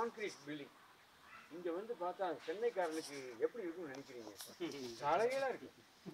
Concrete building இங்க வந்து பார்த்தா சென்னைக்காரனுக்கு எப்படி இருக்கும்னு நினைக்கிறீங்க தலைகளா இருக்கு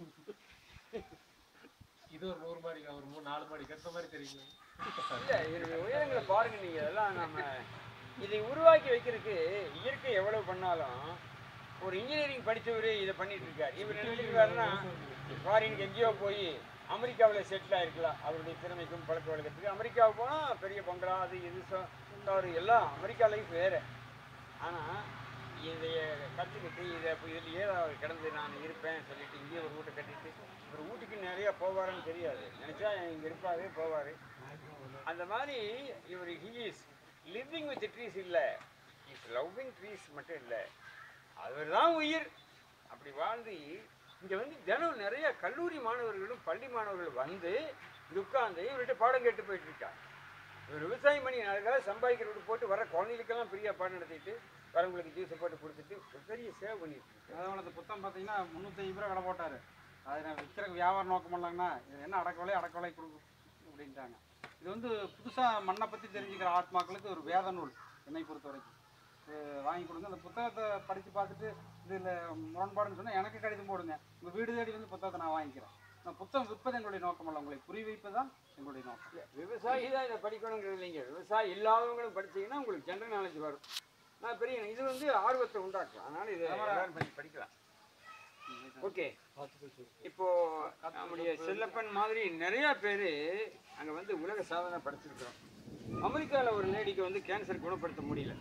இது ஒரு நூறு மாடி ஒரு மூணு நாலு மாடி கட்டுற மாதிரி தெரியுங்க இல்ல இதனுடைய உயரங்களை பாருங்க நீங்க அதெல்லாம் நம்ம இதை உருவாக்கி வைக்கிறதுக்கு இயற்கை எவ்வளவு பண்ணாலும் ஒரு இன்ஜினியரிங் படிச்சவர் இதை பண்ணிட்டு இருக்காரு இவர் நினைச்சிருக்காருன்னா ஃபாரினுக்கு எங்கேயோ போய் அமெரிக்காவில் செட்டில் ஆயிருக்கலாம் அவருடைய திறமைக்கும் பழக்க வழக்கத்துக்கு அமெரிக்காவுக்கு போனால் பெரிய பங்களா அது இது காரு எல்லாம் அமெரிக்கா லைஃப் வேறு ஆனால் இதைய கற்றுக்கிட்டு இதை இப்போ இதுலையே கிடந்து நான் இருப்பேன் சொல்லிட்டு இங்கேயே ஒரு வீட்டை கட்டிட்டு ஒரு வீட்டுக்கு நிறைய போவாருன்னு தெரியாது நினச்சா இங்கே இருப்பாரு போவார் அந்த மாதிரி இவர் he is living with trees இல்லை இஸ் லவ்விங் ட்ரீஸ் மட்டும் இல்லை அவர் தான் உயிர் அப்படி வாழ்ந்து இங்கே வந்து தினம் நிறைய கல்லூரி மாணவர்களும் பள்ளி மாணவர்கள் வந்து இங்க உட்கார்ந்து இவர்கிட்ட பாடம் கேட்டு போயிட்டு இருக்காங்க இவர் விவசாயம் பண்ணி அதுக்காக சம்பாதிக்கிறவங்க போட்டு வர குழந்தைகளுக்கெல்லாம் ஃப்ரீயாக பாடம் நடத்திட்டு வரவங்களுக்கு ஜூஸை போட்டு கொடுத்துட்டு ஒரு பெரிய சேவை பண்ணிட்டு இருக்காரு அதோட அந்த புத்தகம் பார்த்தீங்கன்னா முந்நூற்றி ரூபா விலை போட்டார் அது நான் விற்கிற வியாபாரம் நோக்கம் பண்ணலாங்கன்னா இது என்ன அடக்கவிலை அடக்கவிலை கொடுக்கும் அப்படின்ட்டாங்க இது வந்து புதுசாக மண்ணை பற்றி தெரிஞ்சுக்கிற ஆத்மாக்களுக்கு ஒரு வேத நூல் என்னை பொறுத்த வரைக்கும் இது வாங்கி கொடுங்க அந்த புத்தகத்தை படித்து பார்த்துட்டு இதில் முரண்பாடுன்னு சொன்னால் எனக்கு கடிதம் போடுங்க உங்கள் வீடு தேடி வந்து புத்தகத்தை நான் வாங்கிக்கிறேன் நான் புத்தகம் விற்பது எங்களுடைய நோக்கம் அல்ல உங்களை புரிய வைப்பது தான் எங்களுடைய நோக்கம் விவசாயி தான் இதை படிக்கணுங்கிறது இல்லைங்க விவசாயம் இல்லாதவங்களும் படிச்சீங்கன்னா உங்களுக்கு ஜென்ரல் நாலேஜ் வரும் நான் பெரிய இது வந்து ஆர்வத்தை உண்டாக்கும் அதனால இதை எல்லாரும் பண்ணி படிக்கலாம் ஓகே இப்போ நம்முடைய செல்லப்பன் மாதிரி நிறைய பேர் அங்கே வந்து உலக சாதனை படைச்சிருக்கிறோம் அமெரிக்காவில் ஒரு லேடிக்கு வந்து கேன்சர் குணப்படுத்த முடியல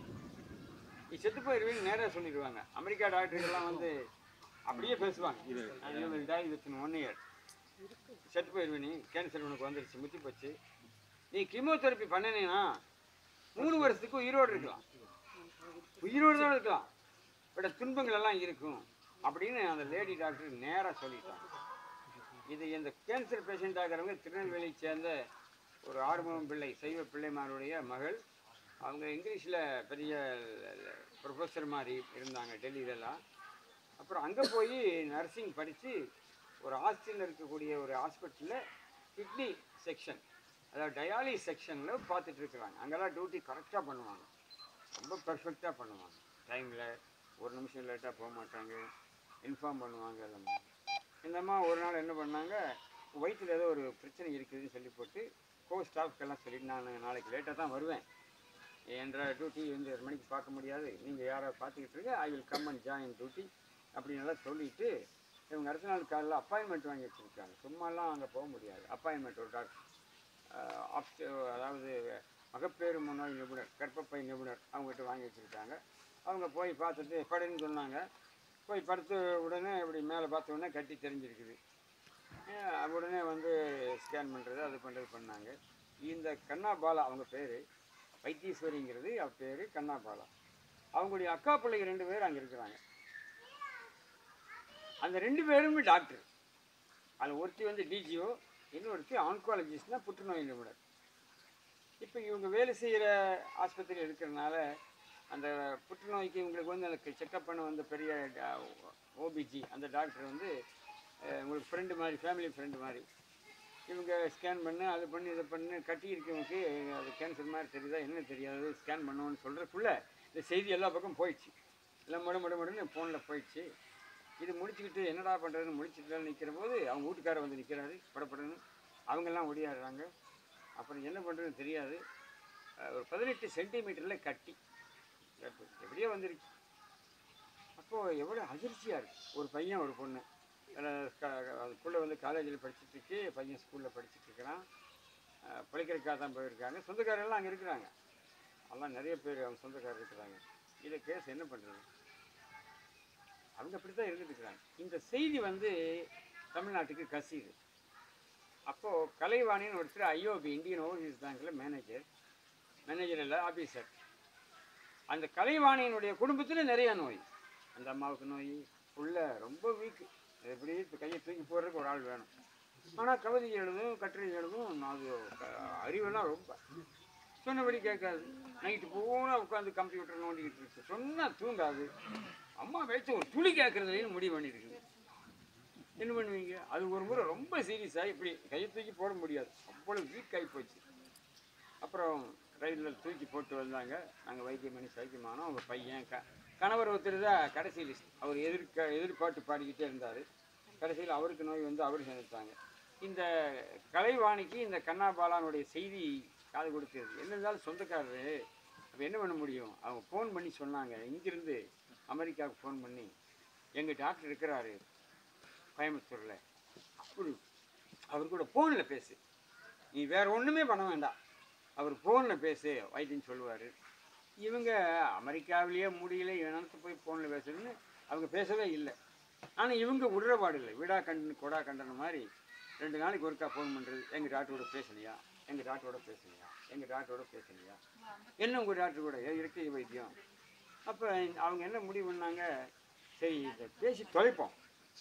நீ செத்து போயிருவீன்னு நேராக சொல்லிடுவாங்க அமெரிக்கா டாக்டர்கள்லாம் வந்து அப்படியே பேசுவாங்க இது டை வித் ஒன் இயர் செத்து போயிருவே நீ கேன்சர் உனக்கு வந்துருச்சு முத்தி போச்சு நீ கீமோதெரப்பி பண்ணினீங்கன்னா மூணு வருஷத்துக்கு உயிரோடு இருக்கலாம் உயிரோடு தான் இருக்கலாம் பட் துன்பங்கள் எல்லாம் இருக்கும் அப்படின்னு அந்த லேடி டாக்டர் நேராக சொல்லிட்டாங்க இது இந்த கேன்சர் பேஷண்ட் ஆகிறவங்க திருநெல்வேலியை சேர்ந்த ஒரு ஆறுமுகம் பிள்ளை சைவ பிள்ளைமாருடைய மகள் அவங்க இங்கிலீஷில் பெரிய ப்ரொஃபஸர் மாதிரி இருந்தாங்க டெல்லியிலலாம் அப்புறம் அங்கே போய் நர்சிங் படித்து ஒரு ஆஸ்திரியில் இருக்கக்கூடிய ஒரு ஹாஸ்பிட்டலில் கிட்னி செக்ஷன் அதாவது டயாலிஸ் செக்ஷனில் பார்த்துட்டு இருக்கிறாங்க அங்கெல்லாம் டியூட்டி கரெக்டாக பண்ணுவாங்க ரொம்ப பெர்ஃபெக்டாக பண்ணுவாங்க டைமில் ஒரு நிமிஷம் லேட்டாக போக மாட்டாங்க இன்ஃபார்ம் பண்ணுவாங்க எல்லாமே இந்த அம்மா ஒரு நாள் என்ன பண்ணாங்க வயிற்றில் ஏதோ ஒரு பிரச்சனை இருக்குதுன்னு சொல்லி போட்டு கோ ஸ்டாஃப்க்கெல்லாம் சொல்லிட்டு நான் நாளைக்கு லேட்டாக தான் வருவேன் என்ற டியூட்டி வந்து ஒரு மணிக்கு பார்க்க முடியாது நீங்கள் யாரை பார்த்துக்கிட்டு இருங்க I will come and join duty அப்படின்னு எல்லாம் சொல்லிட்டு இவங்க அடுத்த நாள் காலையில் அப்பாயின்மெண்ட் வாங்கி வச்சுருக்காங்க சும்மாலாம் அங்கே போக முடியாது அப்பாயின்மெண்ட் ஒரு டாக்டர் ஆப்ஸ் அதாவது மகப்பேறு நோய் நிபுணர் கர்ப்பப்பை நிபுணர் அவங்ககிட்ட வாங்கி வச்சுருக்காங்க அவங்க போய் பார்த்துட்டு படுன்னு சொன்னாங்க போய் படுத்த உடனே இப்படி மேலே பார்த்த உடனே கட்டி தெரிஞ்சிருக்குது அஹ் உடனே வந்து ஸ்கேன் பண்ணுறது அது பண்ணுறது பண்ணாங்க இந்த கண்ணா பாலா அவங்க பேர் வைத்தீஸ்வரிங்கிறது அவ பேர் கண்ணா பாலா அவங்களுடைய அக்கா பிள்ளைங்க ரெண்டு பேர் அங்கே இருக்கிறாங்க அந்த ரெண்டு பேருமே டாக்டர் அதில் ஒருத்தி வந்து டிஜிஓ இன்னொருத்தி ஆன்காலஜிஸ்ட்னா புற்றுநோய் நிபுணர் இப்போ இவங்க வேலை செய்கிற ஆஸ்பத்திரி இருக்கிறனால அந்த புற்றுநோய்க்கு இவங்களுக்கு வந்து அந்த செக்கப் பண்ண வந்த பெரிய ஓபிஜி அந்த டாக்டர் வந்து அஹ், உங்களுக்கு ஃப்ரெண்டு மாதிரி ஃபேமிலி ஃப்ரெண்டு மாதிரி இவங்க ஸ்கேன் பண்ணு அது பண்ணி இதை பண்ணு கட்டி இருக்கவங்களுக்கு அது கேன்சர் மாதிரி தெரியுதா என்ன தெரியாது ஸ்கேன் பண்ணுவோன்னு சொல்கிறதுக்குள்ள இந்த செய்தி எல்லா பக்கம் போயிடுச்சு எல்லாம் முட முட முடன்னு ஃபோனில் போயிடுச்சு இது முடிச்சுக்கிட்டு என்னடா பண்ணுறதுன்னு முடிச்சுட்டு நிற்கிற போது அவங்க வீட்டுக்காரர் வந்து நிற்கிறாரு படப்படன்னு அவங்கெல்லாம் ஒடியாடுறாங்க அப்புறம் என்ன பண்ணுறதுன்னு தெரியாது அஹ் ஒரு பதினெட்டு சென்டிமீட்டரில் கட்டி கட்டு. எப்படியோ வந்துருச்சு அப்போது எவ்வளோ அதிர்ச்சியாக இருக்கு ஒரு பையன் ஒரு பொண்ணு அதுக்குள்ளே வந்து காலேஜில் படிச்சுட்டு இருக்கு பையன் ஸ்கூலில் படிச்சுட்டு இருக்கிறான் அஹ் பிழைக்கிறதுக்காக தான் போயிருக்காங்க சொந்தக்காரெல்லாம் அங்கே இருக்கிறாங்க எல்லாம் நிறைய பேர் அவங்க சொந்தக்காரர் இருக்கிறாங்க இதை கேஸ் என்ன பண்ணுறது அவங்க அப்படி தான் இருந்துட்டு இருக்கிறாங்க இந்த செய்தி வந்து தமிழ்நாட்டுக்கு கசியுது அப்போது கலைவாணின்னு ஒருத்தர் ஐஓபி இந்தியன் ஓவர்சீஸ் பேங்க்கில் மேனேஜர் மேனேஜர் இல்லை ஆஃபீஸர் அந்த கலைவாணியினுடைய குடும்பத்தில் நிறைய நோய் அந்த அம்மாவுக்கு நோய் உள்ள ரொம்ப வீக்கு எப்படி கையை தூக்கி போடுறதுக்கு ஒரு ஆள் வேணும் ஆனால் கவிதை எழுதும் கட்டுரை எழுதும் அது க- அறிவெல்லாம் ரொம்ப சொன்னபடி கேட்காது நைட்டு பூரா உட்காந்து கம்ப்யூட்டர் நோண்டிக்கிட்டு இருக்கு சொன்னால் தூங்காது அம்மா வச்சு ஒரு துளி கேட்கறதுலேயும் முடிவு பண்ணியிருக்குது என்ன பண்ணுவீங்க அது ஒரு முறை ரொம்ப சீரியஸாக இப்படி கையை தூக்கி போட முடியாது அவ்வளோ வீக் ஆகி போச்சு அப்புறம் ரயிலில் தூக்கி போட்டு வந்தாங்க நாங்கள் வைத்தியம் பண்ணி சைக்கியமானோம் அவங்க பையன் க கணவர் ஒருத்தர் தான் கடைசி லிஸ்ட் அவர் எதிர்க்க எதிர்பார்த்து பாடிக்கிட்டே இருந்தார் கடைசியில் அவருக்கு நோய் வந்து அவர் சேர்ந்துட்டாங்க இந்த கலைவாணிக்கு இந்த கண்ணாபாலானுடைய செய்தி காது கொடுத்தது என்ன இருந்தாலும் சொந்தக்காரரு அப்போ என்ன பண்ண முடியும் அவங்க ஃபோன் பண்ணி சொன்னாங்க இங்கிருந்து அமெரிக்காவுக்கு ஃபோன் பண்ணி எங்கள் டாக்டர் இருக்கிறாரு கோயம்புத்தூரில் அப்படி அவர் கூட ஃபோனில் பேசு நீ வேற ஒன்றுமே பண்ண வேண்டாம் அவர் ஃபோனில் பேசு வைத்தியம் சொல்லுவார் இவங்க அமெரிக்காவிலேயே முடியல இவனத்து போய் ஃபோனில் பேசுறதுன்னு அவங்க பேசவே இல்லை ஆனால் இவங்க விடுற பாடு இல்லை விடா கண்டு கொடா கண்டன மாதிரி ரெண்டு நாளைக்கு ஒருக்கா ஃபோன் பண்ணுறது எங்கள் டாக்டரோட பேசலையா எங்கள் டாக்டரோட பேசலையா எங்கள் டாக்டரோட பேசலையா என்ன உங்கள் டாக்டர் கூட ஏ, இயற்கை வைத்தியம் அப்போ அவங்க என்ன முடிவு பண்ணாங்க சரி இதை பேசி தொலைப்போம்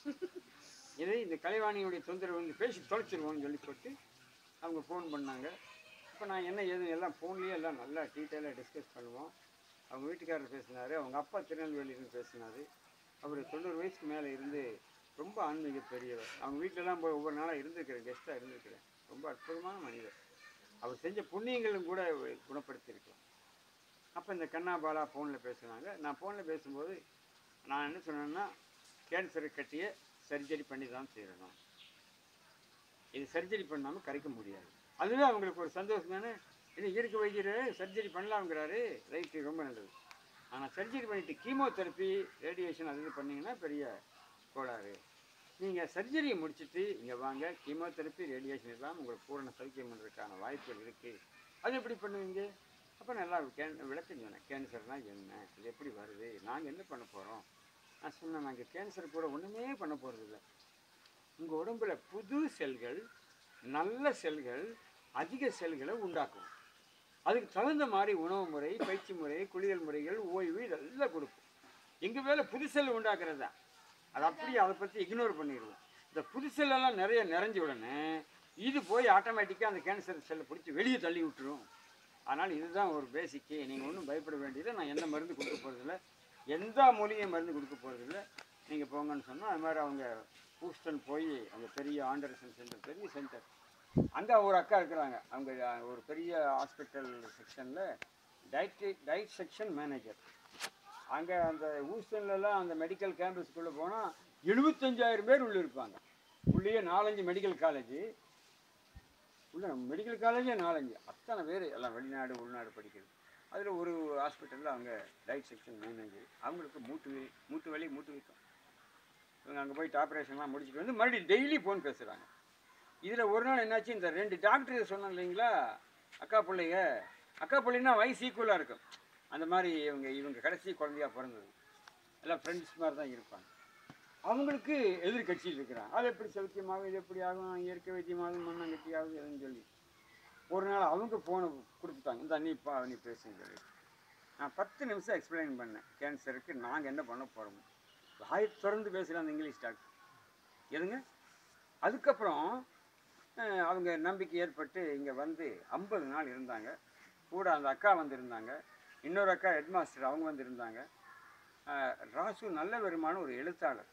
இது இந்த கலைவாணியுடைய தொந்தரவு வந்து பேசி தொலைச்சிருவோம்னு சொல்லி போட்டு அவங்க ஃபோன் பண்ணாங்க இப்போ நான் என்ன ஏது எல்லாம் ஃபோன்லேயே எல்லாம் நல்லா டீட்டெயிலாக டிஸ்கஸ் பண்ணுவோம் அவங்க வீட்டுக்காரர் பேசினார் அவங்க அப்பா திருநெல்வேலியிருந்து பேசினார் அவர் தொண்ணூறு வயசுக்கு மேலே இருந்து ரொம்ப ஆன்மீக பெரியவர் அவங்க வீட்டிலலாம் போய் ஒவ்வொரு நாளாக இருந்திருக்கிறேன் கெஸ்ட்டாக இருந்திருக்கிறேன் ரொம்ப அற்புதமான மனிதர் அவர் செஞ்ச புண்ணியங்களும் கூட குணப்படுத்தியிருக்கலாம் அப்போ இந்த கண்ணா பாலா ஃபோனில் பேசுனாங்க நான் ஃபோனில் பேசும்போது நான் என்ன சொன்னேன்னா கேன்சரை கட்டிய சர்ஜரி பண்ணி தான் செய்யணும் இது சர்ஜரி பண்ணாமல் கரைக்க முடியாது அதுவே அவங்களுக்கு ஒரு சந்தோஷம் தானே இது இயற்கை வைத்தியர் சர்ஜரி பண்ணலாம்ங்கிறாரு ரைட்டு ரொம்ப நல்லது ஆனால் சர்ஜரி பண்ணிட்டு கீமோதெரப்பி ரேடியேஷன் அது இது பண்ணீங்கன்னா பெரிய கோளாறு நீங்கள் சர்ஜரியை முடிச்சுட்டு இங்கே வாங்க கீமோதெரப்பி ரேடியேஷன் இல்லாமல் உங்களுக்கு பூரண சௌக்கியம் பண்ணுறதுக்கான வாய்ப்புகள் இருக்குது அது எப்படி பண்ணுவீங்க அப்போ நல்லா கேன் விளக்கம் சொன்னேன் கேன்சர்னால் என்ன இது எப்படி வருது நாங்கள் என்ன பண்ண போகிறோம் நான் சொன்னேன் நாங்கள் கேன்சர் கூட ஒன்றுமே பண்ண போகிறதில்ல உங்கள் உடம்புல புது செல்கள் நல்ல செல்கள் அதிக செல்களை உண்டாக்கும் அதுக்கு தகுந்த மாதிரி உணவு முறை பயிற்சி முறை குளியல் முறைகள் ஓய்வு இதெல்லாம் கொடுக்கும் எங்கள் வேலை புது செல் உண்டாக்குறது தான் அது அப்படியே அதை பற்றி இக்னோர் பண்ணிடுவோம் இந்த புது செல்லெல்லாம் நிறைய நிறைஞ்ச உடனே இது போய் ஆட்டோமேட்டிக்காக அந்த கேன்சர் செல்லை பிடிச்சி வெளியே தள்ளி விட்டுரும் அதனால் இதுதான் ஒரு பேசிக்கு நீங்கள் ஒன்றும் பயப்பட வேண்டியது நான் எந்த மருந்து கொடுக்க போகிறதில்ல எந்த மூலிகை மருந்து கொடுக்க போகிறதில்ல நீங்கள் போங்கன்னு சொன்னால் அது மாதிரி அவங்க ஹூஸ்டன் போய் அந்த பெரிய ஆண்டர்சன் சென்டர் பெரிய சென்டர் அங்கே ஒரு அக்கா இருக்கிறாங்க அவங்க அஹ், ஒரு பெரிய ஹாஸ்பிட்டல் செக்ஷனில் டயட் டயட் செக்ஷன் மேனேஜர் அங்கே அந்த ஹூஸ்டன்லலாம் அந்த மெடிக்கல் கேம்பஸ்க்குள்ளே போனால் எழுபத்தஞ்சாயிரம் பேர் உள்ளே இருப்பாங்க உள்ளேயே நாலஞ்சு மெடிக்கல் காலேஜ் உள்ள மெடிக்கல் காலேஜே நாலஞ்சு அத்தனை பேர் எல்லாம் வெளிநாடு உள்நாடு படிக்கிறது அதில் ஒரு ஹாஸ்பிட்டலில் அவங்க டயட் செக்ஷன் மேனேஜர் அவங்களுக்கு மூட்டு வலி மூட்டு வலி மூட்டு வீக்கம் இவங்க அங்கே போயிட்டு ஆப்ரேஷன்லாம் முடிச்சுட்டு வந்து மறுபடியும் டெய்லி ஃபோன் பேசுகிறாங்க இதில் ஒரு நாள் என்னாச்சு இந்த ரெண்டு டாக்டர் சொன்னோம் இல்லைங்களா அக்கா பிள்ளைங்க அக்கா பிள்ளைன்னா வயசு ஈக்குவலாக இருக்கும் அந்த மாதிரி இவங்க இவங்க கடைசி குழந்தையா பிறந்தது எல்லாம் ஃப்ரெண்ட்ஸ் மாதிரி தான் இருப்பாங்க அவங்களுக்கு எதிர்கட்சியில் இருக்கிறாங்க அது எப்படி சௌக்கியமாகும் இது எப்படி ஆகும் இயற்கை வைத்தியமாகும் மண்ணங்கட்டி ஆகும் எதுன்னு சொல்லி ஒரு நாள் அவங்க ஃபோனை கொடுத்துட்டாங்க இந்த நீ பா நீ பேசுன்னு சொல்லி நான் பத்து நிமிஷம் எக்ஸ்பிளைன் பண்ணேன் கேன்சருக்கு நாங்கள் என்ன பண்ண போகிறோம் வாய் திறந்து பேசுகிற அந்த இங்கிலீஷ் டாக்டர் எதுங்க அதுக்கப்புறம் அஹ், அவங்க நம்பிக்கை ஏற்பட்டு இங்கே வந்து ஐம்பது நாள் இருந்தாங்க கூட அந்த அக்கா வந்திருந்தாங்க இன்னொரு அக்கா ஹெட்மாஸ்டர் அவங்க வந்திருந்தாங்க அஹ், ராசு நல்ல வருமான ஒரு எழுத்தாளர்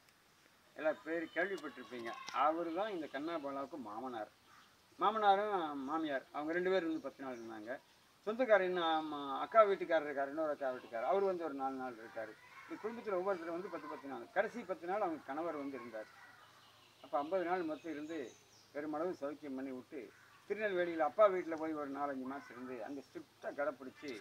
எல்லாம் பேர் கேள்விப்பட்டிருப்பீங்க அவர் தான் இந்த கண்ணாபாலாவுக்கு மாமனார் மாமனாரும் மாமியார் அவங்க ரெண்டு பேரும் இருந்து பத்து நாள் இருந்தாங்க சொந்தக்காரர் இன்னும் ஆமா, அக்கா வீட்டுக்காரர் இருக்கார் இன்னொரு அக்கா வீட்டுக்காரர் அவர் வந்து ஒரு நாலு நாள் இருக்கார் இந்த குடும்பத்தில் ஒவ்வொருத்தர் வந்து பத்து பத்து நாள் கடைசி பத்து நாள் அவங்க கணவர் வந்து இருந்தார் அப்போ ஐம்பது நாள் மொத்தம் இருந்து பெருமளவு சௌக்கியம் பண்ணி விட்டு திருநெல்வேலியில் அப்பா வீட்டில் போய் ஒரு நாலஞ்சு மாதம் இருந்து அங்கே ஸ்ட்ரிக்டாக கடைப்பிடிச்சி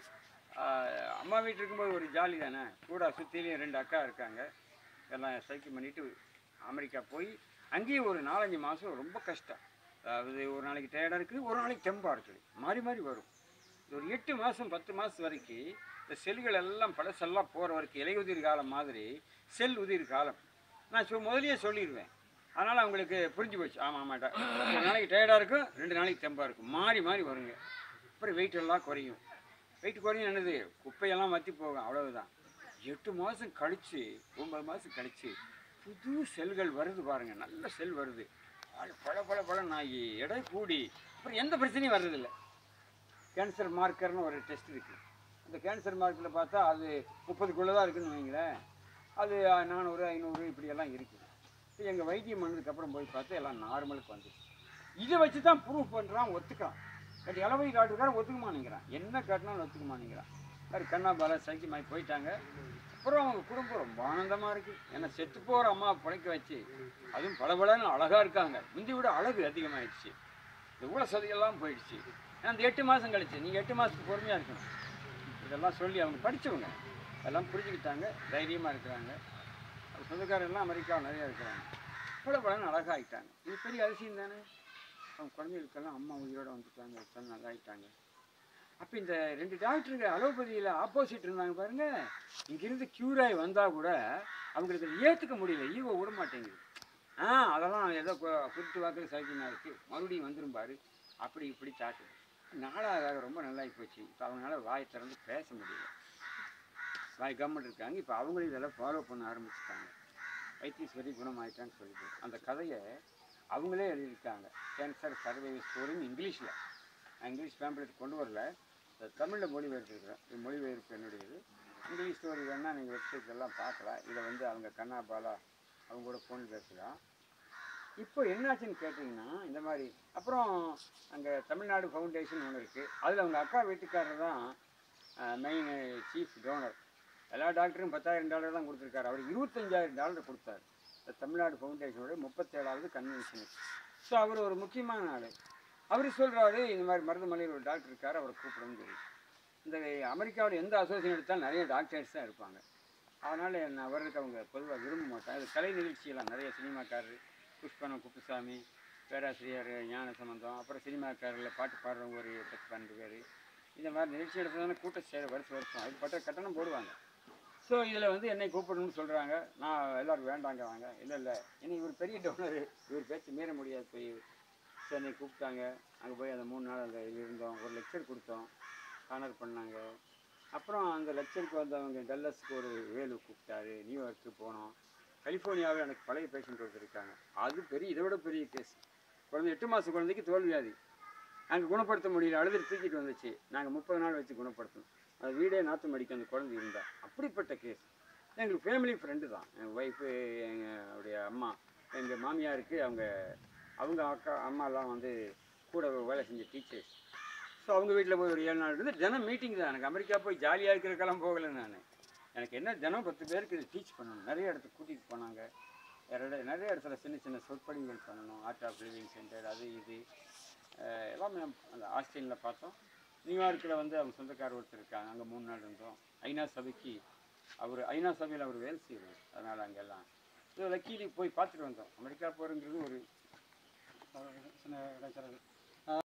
அம்மா வீட்டில் இருக்கும்போது ஒரு ஜாலி தானே கூட சுற்றிலையும் ரெண்டு அக்கா இருக்காங்க எல்லாம் சைக்கிள் பண்ணிட்டு அமெரிக்கா போய் அங்கேயும் ஒரு நாலஞ்சு மாதம் ரொம்ப கஷ்டம் அதாவது ஒரு நாளைக்கு டயர்டாக இருக்குது ஒரு நாளைக்கு தெம்பாக இருக்குது மாறி மாறி வரும் இது ஒரு எட்டு மாதம் பத்து மாதம் வரைக்கும் இந்த செல்கள் எல்லாம் பழசெல்லாம் போகிற வரைக்கும் இலையுதிர் காலம் மாதிரி செல் உதிர் காலம் நான் சொ முதலியே சொல்லிடுவேன் அதனால் அவங்களுக்கு புரிஞ்சு போச்சு ஆமாம் ஆமாட்டா ஒரு நாளைக்கு டயர்டாக இருக்கும் ரெண்டு நாளைக்கு தெம்பாக இருக்கும் மாறி மாறி வருங்க அப்புறம் வெயிட் எல்லாம் குறையும் வெயிட் குறையும் என்னது குப்பையெல்லாம் வற்றி போகும் அவ்வளவுதான் எட்டு மாதம் கழித்து ஒன்பது மாதம் கழித்து புது செல்கள் வருது பாருங்க நல்ல செல் வருது அது பல பல பல நாயி எடை கூடி அப்புறம் எந்த பிரச்சனையும் வர்றதில்ல கேன்சர் மார்க்கர்னு ஒரு டெஸ்ட் இருக்குது அந்த கேன்சர் மார்க்கில் பார்த்தா அது முப்பதுக்குள்ளே தான் இருக்குன்னு வைங்களேன் அது நானூறு ஐநூறு இப்படியெல்லாம் இருக்குது இப்போ எங்கள் வைத்தியம் பண்ணதுக்கப்புறம் போய் பார்த்தா எல்லாம் நார்மலுக்கு வந்துச்சு இதை வச்சு தான் ப்ரூவ் பண்ணுறான் ஒத்துக்கிறான் பட் இளவை காட்டுக்காரன் ஒத்துக்க மாட்டேங்கிறான் என்ன காட்டினாலும் ஒத்துக்க மாட்டேங்கிறான் அது கண்ணா பாலா சைக்கியமாகி போயிட்டாங்க அப்புறம் அவங்க குடும்பம் ரொம்ப ஆனந்தமாக இருக்கு ஏன்னா செத்து போகிற அம்மா பிழைக்க வச்சு அதுவும் பளபளன்னு அழகாக இருக்காங்க முந்தி விட அழகு அதிகமாயிடுச்சு இந்த ஊழ சதியெல்லாம் போயிடுச்சு ஏன்னா அந்த எட்டு மாதம் கழிச்சு நீங்கள் எட்டு மாதத்துக்கு பொறுமையாக இருக்கணும் இதெல்லாம் சொல்லி அவங்க படித்தவங்க எல்லாம் புரிஞ்சுக்கிட்டாங்க தைரியமாக இருக்கிறாங்க அது சொந்தக்காரங்கெல்லாம் அமெரிக்காவில் நிறையா இருக்கிறாங்க பளபளன்னு அழகாகிட்டாங்க இது பெரிய அதிசயம் தானே அவங்க குழந்தைகளுக்கெல்லாம் அம்மா உயிரோட வந்துட்டாங்க எல்லாம் நல்லா ஆயிட்டாங்க அப்போ இந்த ரெண்டு டாக்டருங்க அலோபதியில் ஆப்போசிட் இருந்தாங்க பாருங்க இங்கிருந்து க்யூர் ஆகி வந்தால் கூட அவங்களுக்கு அதை ஏற்றுக்க முடியல ஈவோ விட மாட்டேங்குது ஆ அதெல்லாம் ஏதோ கு- குருட்டு வாக்கில் சௌக்கியமாக இருக்குது மறுபடியும் வந்துரும் பாரு அப்படி இப்படி சாட்டு நாளாக ரொம்ப நல்லாகி போச்சு இப்போ அவங்களால வாய் திறந்து பேச முடியல வாய் கவர்மெண்ட் இருக்காங்க இப்போ அவங்களும் இதெல்லாம் ஃபாலோ பண்ண ஆரம்பிச்சிட்டாங்க வைத்தீஸ்வரி குணமாயிட்டான்னு சொல்லிட்டு அந்த கதையை அவங்களே எழுதியிருக்காங்க கேன்சர் சர்வே ஸ்டோரின்னு இங்கிலீஷில் நான் இங்கிலீஷ் பேம்ப்ளெட் கொண்டு வரல தமிழில் மொழிபெயர்த்துருக்கிறேன் இது மொழிபெயர்ப்பு என்னுடையது இங்கிலீஷ் ஸ்டோரி வேணால் நீங்கள் வெப்சைட்லாம் பார்க்கலாம் இதை வந்து அவங்க கண்ணா பாலா அவங்க கூட ஃபோன் பேசலாம் இப்போ என்னாச்சுன்னு கேட்டிங்கன்னா இந்த மாதிரி அப்புறம் அங்கே தமிழ்நாடு ஃபவுண்டேஷன் ஒன்று இருக்குது அதில் அவங்க அக்கா வீட்டுக்காரர் தான் மெயின் சீஃப் டோனர் எல்லா டாக்டரும் பத்தாயிரம் டாலர் தான் கொடுத்துருக்காரு அவர் இருபத்தஞ்சாயிரம் டாலர் கொடுத்தாரு இந்த தமிழ்நாடு ஃபவுண்டேஷனோட முப்பத்தேழாவது கன்வென்ஷன் ஸோ அவர் ஒரு முக்கியமான ஆள் அவர் சொல்கிறாரு இந்த மாதிரி மருதமலையில் ஒரு டாக்டர் இருக்கார் அவரை கூப்பிடுன்னு சொல்லி இந்த அமெரிக்காவில் எந்த அசோசியேஷன் எடுத்தாலும் நிறைய டாக்டர்ஸ் தான் இருப்பாங்க அதனால் நான் வர்றதுக்கு அவங்க பொதுவாக விரும்ப மாட்டாங்க இது கலை நிகழ்ச்சியெல்லாம் நிறைய சினிமாக்காரர் புஷ்பனம் குப்புசாமி பேராசிரியர் ஞான சம்பந்தம் அப்புறம் சினிமாக்காரில் பாட்டு பாடுறவங்க ஒரு பத்து பன்னெண்டு பேர் இந்த மாதிரி நிகழ்ச்சி எடுத்ததான கூட்டம் சேர வருஷம் வருஷம் அது பட்ட கட்டணம் போடுவாங்க ஸோ இதில் வந்து என்னை கூப்பிடணும்னு சொல்கிறாங்க நான் எல்லோரும் வேண்டாங்க வாங்க இல்லை இல்லை ஏன்னா இவர் பெரிய டோனர் இவர் பேச்சு மீற முடியாது போய் ஸோ என்னை கூப்பிட்டாங்க அங்கே போய் அந்த மூணு நாள் அந்த இது இருந்தோம் ஒரு லெக்சர் கொடுத்தோம் ஹானர் பண்ணாங்க அப்புறம் அந்த லெக்சருக்கு வந்தவங்க டல்லஸ்க்கு ஒரு வேலு கூப்பிட்டாரு நியூயார்க்கு போனோம் கலிஃபோர்னியாவில் எனக்கு பழைய பேஷண்ட் ஒருத்தர் இருக்காங்க அது பெரிய இதை விட பெரிய கேஸ் குழந்தை எட்டு மாதம் குழந்தைக்கு தோல்வியாதி அங்கே குணப்படுத்த முடியல அழுது தூக்கிட்டு வந்துச்சு நாங்கள் முப்பது நாள் வச்சு குணப்படுத்தணும் அது வீடே நாற்று மடிக்க அந்த குழந்தை இருந்தா அப்படிப்பட்ட கேஸ் எங்களுக்கு ஃபேமிலி ஃப்ரெண்டு தான் எங்கள் ஒய்ஃபு எங்களுடைய அம்மா எங்கள் மாமியாருக்கு அவங்க அவங்க அக்கா அம்மாலாம் வந்து கூட வேலை செஞ்ச டீச்சர்ஸ் ஸோ அவங்க வீட்டில் போய் ஒரு ஏழு நாள் இருந்து தினம் மீட்டிங் தான் எனக்கு அமெரிக்கா போய் ஜாலியாக இருக்கிறக்கெல்லாம் போகலை நான் எனக்கு என்ன தினம் பத்து பேருக்கு இது டீச் பண்ணணும் நிறைய இடத்துக்கு கூட்டிகிட்டு போனாங்க வேற இட- நிறைய இடத்துல சின்ன சின்ன சொற்பொழிவுகள் பண்ணணும் ஆர்ட் ஆஃப் லிவிங் சென்டர் அது இது அஹ் எல்லாமே அந்த ஆஸ்திரேலியில் பார்த்தோம் நியூயார்க்கில் வந்து அவங்க சொந்தக்காரர் ஒருத்தர் இருக்காங்க அங்கே மூணு நாள் இருந்தோம் ஐநா சபைக்கு அவர் ஐநா சபையில் அவர் வேலை செய்வார் அதனால் அங்கெல்லாம் ஸோ லக்கீலி போய் பார்த்துட்டு வந்தோம் அமெரிக்கா போகிறங்கிறது ஒரு சின்ன இடைச்சல்